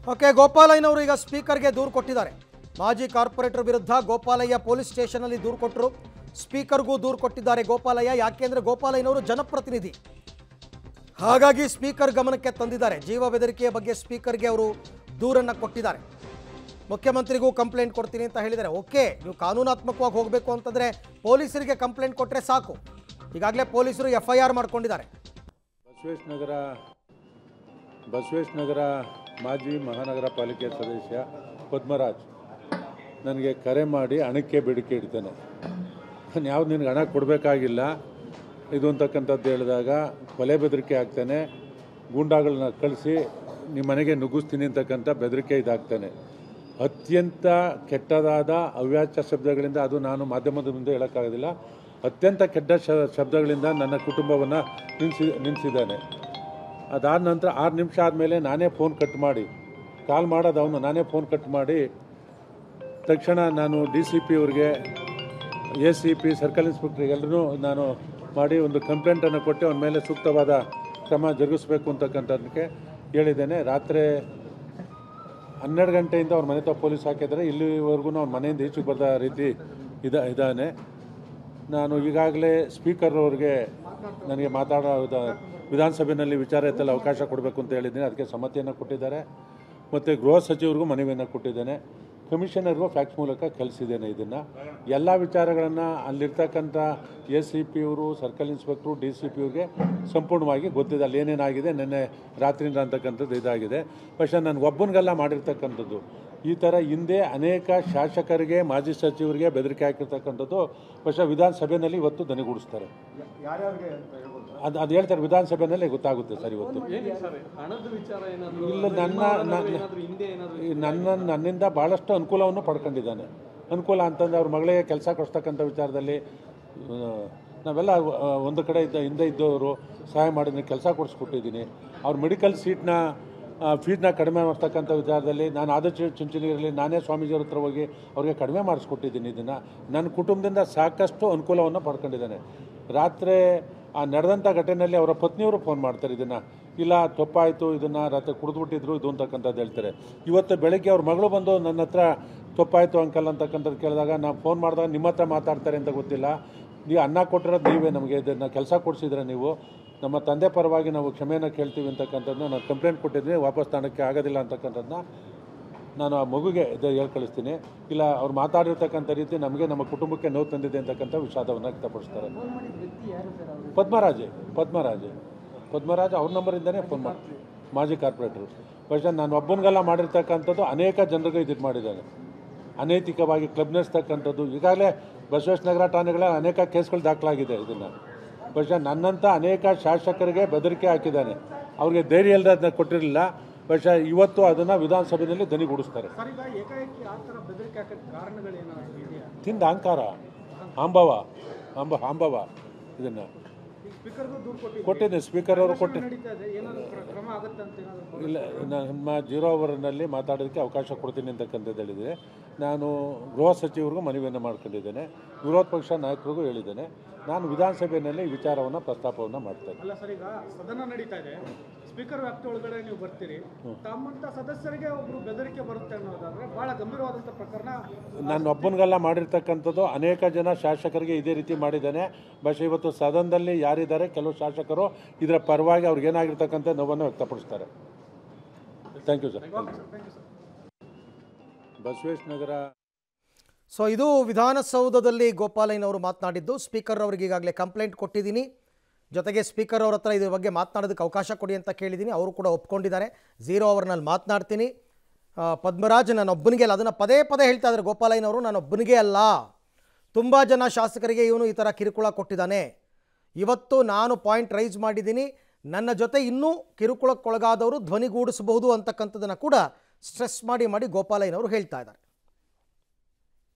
okay ಗೋಪಾಲಯ್ಯನವರು ಈಗ ಸ್ಪೀಕರ್ಗೆ ದೂರು ಕೊಟ್ಟಿದ್ದಾರೆ ಮಾಜಿ ಕಾರ್ಪೊರೇಟರ್ ವಿರುದ್ಧ ಗೋಪಾಲಯ್ಯ ಪೊಲೀಸ್ ಸ್ಟೇಷನ್ನಲ್ಲಿ ದೂರು ಕೊಟ್ಟರು ಸ್ಪೀಕರ್ಗೂ ದೂರು ಕೊಟ್ಟಿದ್ದಾರೆ ಗೋಪಾಲಯ್ಯ ಯಾಕೆಂದ್ರೆ ಗೋಪಾಲಯ್ಯನವರು ಜನಪ್ರತಿನಿಧಿ ಹಾಗಾಗಿ ಸ್ಪೀಕರ್ ಗಮನಕ್ಕೆ ತಂದಿದ್ದಾರೆ ಜೀವ ಬೆದರಿಕೆಯ ಬಗ್ಗೆ ಸ್ಪೀಕರ್ಗೆ ಅವರು ದೂರನ್ನು ಕೊಟ್ಟಿದ್ದಾರೆ ಮುಖ್ಯಮಂತ್ರಿಗೂ ಕಂಪ್ಲೇಂಟ್ ಕೊಡ್ತೀನಿ ಅಂತ ಹೇಳಿದ್ದಾರೆ ಓಕೆ ನೀವು ಕಾನೂನಾತ್ಮಕವಾಗಿ ಹೋಗಬೇಕು ಅಂತಂದರೆ ಪೊಲೀಸರಿಗೆ ಕಂಪ್ಲೇಂಟ್ ಕೊಟ್ಟರೆ ಸಾಕು ಈಗಾಗಲೇ ಪೊಲೀಸರು ಎಫ್ ಐ ಆರ್ ಮಾಡ್ಕೊಂಡಿದ್ದಾರೆ ಬಸವೇಶ್ ನಗರ ಬಸವೇಶ್ ನಗರ ಮಾಜಿ ಮಹಾನಗರ ಪಾಲಿಕೆ ಸದಸ್ಯ ಪದ್ಮರಾಜ್ ನನಗೆ ಕರೆ ಮಾಡಿ ಹಣಕ್ಕೆ ಬೇಡಿಕೆ ಇಡ್ತೇನೆ ನಾನು ಯಾವ್ದು ನಿನಗೆ ಹಣ ಕೊಡಬೇಕಾಗಿಲ್ಲ ಇದು ಅಂತಕ್ಕಂಥದ್ದು ಹೇಳಿದಾಗ ಕೊಲೆ ಬೆದರಿಕೆ ಆಗ್ತಾನೆ ಗೂಂಡಾಗಳನ್ನ ಕಳಿಸಿ ನಿಮ್ಮ ಮನೆಗೆ ನುಗ್ಗಿಸ್ತೀನಿ ಅಂತಕ್ಕಂಥ ಬೆದರಿಕೆ ಇದಾಗ್ತಾನೆ ಅತ್ಯಂತ ಕೆಟ್ಟದಾದ ಅವ್ಯಾಚ ಶಬ್ದಗಳಿಂದ ಅದು ನಾನು ಮಾಧ್ಯಮದ ಮುಂದೆ ಹೇಳೋಕ್ಕಾಗೋದಿಲ್ಲ ಅತ್ಯಂತ ಕೆಟ್ಟ ಶ- ಶಬ್ದಗಳಿಂದ ನನ್ನ ಕುಟುಂಬವನ್ನು ನಿಲ್ಲಿಸಿ ನಿಲ್ಲಿಸಿದ್ದಾನೆ ಅದಾದ ನಂತರ ಆರು ನಿಮಿಷ ಆದಮೇಲೆ ನಾನೇ ಫೋನ್ ಕಟ್ ಮಾಡಿ ಕಾಲ್ ಮಾಡೋದು ಅವನು ನಾನೇ ಫೋನ್ ಕಟ್ ಮಾಡಿ ತಕ್ಷಣ ನಾನು ಡಿ ಸಿ ಪಿ ಅವ್ರಿಗೆ ಎ ಸಿ ಪಿ ಸರ್ಕಲ್ ಇನ್ಸ್ಪೆಕ್ಟ್ರಿಗೆಲ್ಲರೂ ನಾನು ಮಾಡಿ ಒಂದು ಕಂಪ್ಲೇಂಟನ್ನು ಕೊಟ್ಟು ಅವನ ಮೇಲೆ ಸೂಕ್ತವಾದ ಕ್ರಮ ಜರುಗಿಸ್ಬೇಕು ಅಂತಕ್ಕಂಥದ್ದಕ್ಕೆ ಹೇಳಿದ್ದೇನೆ ರಾತ್ರಿ ಹನ್ನೆರಡು ಗಂಟೆಯಿಂದ ಅವ್ರ ಮನೆ ತಾವು ಪೊಲೀಸ್ ಹಾಕಿದ್ದಾರೆ ಇಲ್ಲಿವರೆಗೂ ಅವ್ನ ಮನೆಯಿಂದ ಈಚೆಗೆ ಬರದ ರೀತಿ ಇದ ಇದ್ದಾನೆ ನಾನು ಈಗಾಗಲೇ ಸ್ಪೀಕರ್ ಅವ್ರಿಗೆ ನನಗೆ ಮಾತಾಡೋ ವಿಧಾನಸಭೆಯಲ್ಲಿ ವಿಚಾರ ಎತ್ತಲು ಅವಕಾಶ ಕೊಡಬೇಕು ಅಂತ ಹೇಳಿದ್ದೀನಿ ಅದಕ್ಕೆ ಸಮ್ಮತಿಯನ್ನು ಕೊಟ್ಟಿದ್ದಾರೆ ಮತ್ತು ಗೃಹ ಸಚಿವರಿಗೂ ಮನವಿಯನ್ನು ಕೊಟ್ಟಿದ್ದೇನೆ ಕಮಿಷನರ್ಗೂ ಫ್ಯಾಕ್ಸ್ ಮೂಲಕ ಕಳಿಸಿದ್ದೇನೆ ಇದನ್ನು ಎಲ್ಲ ವಿಚಾರಗಳನ್ನು ಅಲ್ಲಿರ್ತಕ್ಕಂಥ ಎ ಸಿ ಪಿ ಅವರು circle inspector D C P ಅವ್ರಿಗೆ ಸಂಪೂರ್ಣವಾಗಿ ಗೊತ್ತಿದೆ ಅಲ್ಲಿ ಏನೇನಾಗಿದೆ ನಿನ್ನೆ ರಾತ್ರಿಯಿಂದ ಅಂತಕ್ಕಂಥದ್ದು ಇದಾಗಿದೆ പക്ഷേ ನನಗೆ ಒಬ್ಬನಿಗೆಲ್ಲ ಮಾಡಿರ್ತಕ್ಕಂಥದ್ದು ಈ ಥರ ಹಿಂದೆ ಅನೇಕ ಶಾಸಕರಿಗೆ ಮಾಜಿ ಸಚಿವರಿಗೆ ಬೆದರಿಕೆ ಹಾಕಿರ್ತಕ್ಕಂಥದ್ದು ಬಹುಶಃ ವಿಧಾನಸಭೆಯಲ್ಲಿ ಇವತ್ತು ದನಿಗೂಡಿಸ್ತಾರೆ ಅದು ಅದು ಹೇಳ್ತಾರೆ ವಿಧಾನಸಭೆಯಲ್ಲಿ ಗೊತ್ತಾಗುತ್ತೆ ಸರ್ ಇವತ್ತು ಹಣದ ವಿಚಾರ ಏನಾದ್ರು ಇಲ್ಲ ನನ್ನ ನನ್ನ- ಏನಾದ್ರು ಹಿಂದೆ ಏನಾದ್ರು ಈ ನನ್ನ ನನ್ನಿಂದ ಭಾಳಷ್ಟು ಅನುಕೂಲವನ್ನು ಪಡ್ಕೊಂಡಿದ್ದಾನೆ ಅನುಕೂಲ ಅಂತಂದ್ರೆ ಅವ್ರ ಮಗಳಿಗೆ ಕೆಲಸ ಕೊಡ್ಸ್ತಕ್ಕಂಥ ವಿಚಾರದಲ್ಲಿ ಆ, ನಾವೆಲ್ಲ ಆ, ಒಂದು ಕಡೆ ಇದ್ದ ಹಿಂದೆ ಇದ್ದವರು ಸಹಾಯ ಮಾಡಿ ಕೆಲಸ ಕೊಡಿಸ್ಕೊಟ್ಟಿದ್ದೀನಿ ಅವ್ರ ಮೆಡಿಕಲ್ ಸೀಟ್ನ ಫೀಸ್ನ ಕಡಿಮೆ ಮಾಡ್ತಕ್ಕಂಥ ವಿಚಾರದಲ್ಲಿ ನಾನು ಆದರ್ಶ ಚುಂಚನಗಿರಿಯಲ್ಲಿ ನಾನೇ ಸ್ವಾಮೀಜಿಯವ್ರ ಹತ್ರ ಹೋಗಿ ಅವ್ರಿಗೆ ಕಡಿಮೆ ಮಾಡಿಸ್ಕೊಟ್ಟಿದ್ದೀನಿ ಇದನ್ನು ನನ್ನ ಕುಟುಂಬದಿಂದ ಸಾಕಷ್ಟು ಅನುಕೂಲವನ್ನು ಪಡ್ಕೊಂಡಿದ್ದಾನೆ ರಾತ್ರಿ ಆ ನಡೆದಂಥ ಘಟನೆಯಲ್ಲಿ ಅವರ ಪತ್ನಿಯವರು ಫೋನ್ ಮಾಡ್ತಾರೆ ಇದನ್ನು ಇಲ್ಲ ತಪ್ಪಾಯಿತು ಇದನ್ನು ರಾತ್ರಿ ಕುಡಿದ್ಬಿಟ್ಟಿದ್ರು ಇದು ಅಂತಕ್ಕಂಥದ್ದು ಹೇಳ್ತಾರೆ ಇವತ್ತು ಬೆಳಗ್ಗೆ ಅವ್ರ ಮಗಳು ಬಂದು ನನ್ನ ಹತ್ರ ತಪ್ಪಾಯಿತು ಅಂಕಲ್ ಅಂತಕ್ಕಂಥದ್ದು ಕೇಳಿದಾಗ ನಾನು ಫೋನ್ ಮಾಡಿದಾಗ ನಿಮ್ಮ ಹತ್ರ ಮಾತಾಡ್ತಾರೆ ಅಂತ ಗೊತ್ತಿಲ್ಲ ನೀವು ಅನ್ನ ಕೊಟ್ಟಿರೋದು ನೀವೇ ನಮಗೆ ಇದನ್ನು ಕೆಲಸ ಕೊಡಿಸಿದ್ರೆ ನೀವು ನಮ್ಮ ತಂದೆ ಪರವಾಗಿ ನಾವು ಕ್ಷಮೆಯನ್ನು ಕೇಳ್ತೀವಿ ಅಂತಕ್ಕಂಥದ್ದನ್ನ ನಾನು ಕಂಪ್ಲೇಂಟ್ ಕೊಟ್ಟಿದ್ವಿ ವಾಪಸ್ ತಾಣಕ್ಕೆ ಆಗೋದಿಲ್ಲ ಅಂತಕ್ಕಂಥದ್ದನ್ನ ನಾನು ಆ ಮಗುಗೆ ಇದು ಹೇಳಿ ಕಳಿಸ್ತೀನಿ ಇಲ್ಲ ಅವ್ರು ಮಾತಾಡಿರ್ತಕ್ಕಂಥ ರೀತಿ ನಮಗೆ ನಮ್ಮ ಕುಟುಂಬಕ್ಕೆ ನೋವು ತಂದಿದೆ ಅಂತಕ್ಕಂಥ ವಿಷಾದವನ್ನು ವ್ಯಕ್ತಪಡಿಸ್ತಾರೆ ಪದ್ಮರಾಜೆ ಪದ್ಮರಾಜೆ ಪದ್ಮರಾಜ್ ಅವ್ರ ನಂಬರಿಂದನೇ ಫೋನ್ ಮಾಡಿ ಮಾಜಿ ಕಾರ್ಪೊರೇಟರು പക്ഷേ ನಾನು ಒಬ್ಬನಿಗೆಲ್ಲ ಮಾಡಿರ್ತಕ್ಕಂಥದ್ದು ಅನೇಕ ಜನರಿಗೆ ಇದು ಮಾಡಿದ್ದಾನೆ ಅನೈತಿಕವಾಗಿ ಕ್ಲಬ್ ನಡೆಸ್ತಕ್ಕಂಥದ್ದು ಈಗಾಗಲೇ ಬಸವೇಶ್ ನಗರ ಠಾಣೆಗಳಲ್ಲಿ ಅನೇಕ ಕೇಸ್ಗಳು ದಾಖಲಾಗಿದೆ ಇದನ್ನು ಬಹುಶಃ ನನ್ನಂಥ ಅನೇಕ ಶಾಸಕರಿಗೆ ಬೆದರಿಕೆ ಹಾಕಿದ್ದಾನೆ ಅವ್ರಿಗೆ ಧೈರ್ಯ ಇಲ್ಲದೆ ಅದನ್ನ ಕೊಟ್ಟಿರಲಿಲ್ಲ ಬಹುಶಃ ಇವತ್ತು ಅದನ್ನು ವಿಧಾನಸಭೆಯಲ್ಲಿ ದನಿಗೂಡಿಸ್ತಾರೆ ಸರ್ ಈಗ ಏಕಾಏಕಿ ಆ ಥರ ಬೆದರಿಕೆ ಹಾಕಕ್ಕೆ ಕಾರಣಗಳೇನಾದ್ರು ಇದೆಯಾ ತಿಂದ ಅಹಂಕಾರ ಅಂಬವ ಅಂಬ ಅಂಬವ ಇದನ್ನು ಸ್ಪೀಕರ್ಗೂ ದೂರು ಕೊಟ್ಟಿದ್ದು ಕೊಟ್ಟಿದ್ದೆ ಸ್ಪೀಕರ್ ಅವರು ಕೊಟ್ಟು ನಡೀತಾ ಇದೆ ಏನಾದ್ರು ಕ್ರ- ಕ್ರಮ ಆಗುತ್ತೆ ಅಂತ ಏನಾದ್ರು ಇಲ್ಲ ನಮ್ಮ ಜೀರೋ ಅವರ್ನಲ್ಲಿ ಮಾತಾಡೋದಕ್ಕೆ ಅವಕಾಶ ಕೊಡ್ತೀನಿ ಅಂತಕ್ಕಂಥದ್ದು ಹೇಳಿದೆ ನಾನು ಗೃಹ ಸಚಿವರಿಗೂ ಮನವಿಯನ್ನು ಮಾಡ್ಕೊಂಡಿದ್ದೇನೆ ವಿರೋಧ ಪಕ್ಷ ನಾಯಕರಿಗೂ ಹೇಳಿದ್ದೇನೆ ನಾನು ವಿಧಾನಸಭೆಯಲ್ಲಿ ಈ ವಿಚಾರವನ್ನು ಪ್ರಸ್ತಾಪವನ್ನು ಮಾಡ್ತೇನೆ ಅಲ್ಲ ಸರ್ ಈಗ ಸದನ ನಡೀತಾ ಇದೆ ಸ್ಪೀಕರ್ ವ್ಯಾಪ್ತಿ ಒಳಗಡೆ ನೀವು ಬರ್ತೀರಿ ತಮ್ಮಂತ ಸದಸ್ಯರಿಗೆ ಒಬ್ರು ಬೆದರಿಕೆ ಬರುತ್ತೆ ಅನ್ನೋದಾದ್ರೆ ಬಹಳ ಗಂಭೀರವಾದಂಥ ಪ್ರಕರಣ ನಾನು ಒಬ್ಬನಿಗೆಲ್ಲ ಮಾಡಿರ್ತಕ್ಕಂಥದ್ದು ಅನೇಕ ಜನ ಶಾಸಕರಿಗೆ ಇದೇ ರೀತಿ ಮಾಡಿದ್ದಾನೆ ಬಸ್ ಇವತ್ತು ಸದನದಲ್ಲಿ ಯಾರಿದ್ದಾರೆ ಕೆಲವು ಶಾಸಕರು ಇದರ ಪರವಾಗಿ ಅವ್ರಿಗೇನಾಗಿರ್ತಕ್ಕಂಥ ನೋವನ್ನು ವ್ಯಕ್ತಪಡಿಸ್ತಾರೆ thank you sir Basavesh Nagar so ಇದು ವಿಧಾನಸೌಧದಲ್ಲಿ ಗೋಪಾಲಯ್ಯನವರು ಮಾತನಾಡಿದ್ದು ಸ್ಪೀಕರ್ ಅವರಿಗೆ ಈಗಾಗಲೇ ಕಂಪ್ಲೇಂಟ್ ಕೊಟ್ಟಿದ್ದೀನಿ ಜೊತೆಗೆ ಸ್ಪೀಕರ್ ಅವ್ರ ಹತ್ರ ಇದ್ರ ಬಗ್ಗೆ ಮಾತನಾಡೋದಕ್ಕೆ ಅವಕಾಶ ಕೊಡಿ ಅಂತ ಕೇಳಿದ್ದೀನಿ ಅವರು ಕೂಡ ಒಪ್ಕೊಂಡಿದ್ದಾರೆ ಝೀರೋ ಅವರ್ನಲ್ಲಿ ಮಾತನಾಡ್ತೀನಿ ಆ, ಪದ್ಮರಾಜ್ ನಾನು ಒಬ್ಬನಿಗೆ ಅಲ್ಲ ಅದನ್ನು ಪದೇ ಪದೇ ಹೇಳ್ತಾ ಇದ್ದಾರೆ ಗೋಪಾಲಯ್ಯನವರು ನಾನು ಒಬ್ಬನಿಗೆ ಅಲ್ಲ ತುಂಬ ಜನ ಶಾಸಕರಿಗೆ ಇವನು ಈ ಥರ ಕಿರುಕುಳ ಕೊಟ್ಟಿದ್ದಾನೆ ಇವತ್ತು ನಾನು ಪಾಯಿಂಟ್ ರೈಸ್ ಮಾಡಿದ್ದೀನಿ ನನ್ನ ಜೊತೆ ಇನ್ನೂ ಕಿರುಕುಳಕ್ಕೊಳಗಾದವರು ಧ್ವನಿಗೂಡಿಸಬಹುದು ಅಂತಕ್ಕಂಥದ್ದನ್ನು ಕೂಡ ಸ್ಟ್ರೆಸ್ ಮಾಡಿ ಮಾಡಿ ಗೋಪಾಲಯ್ಯನವರು ಹೇಳ್ತಾ ಇದ್ದಾರೆ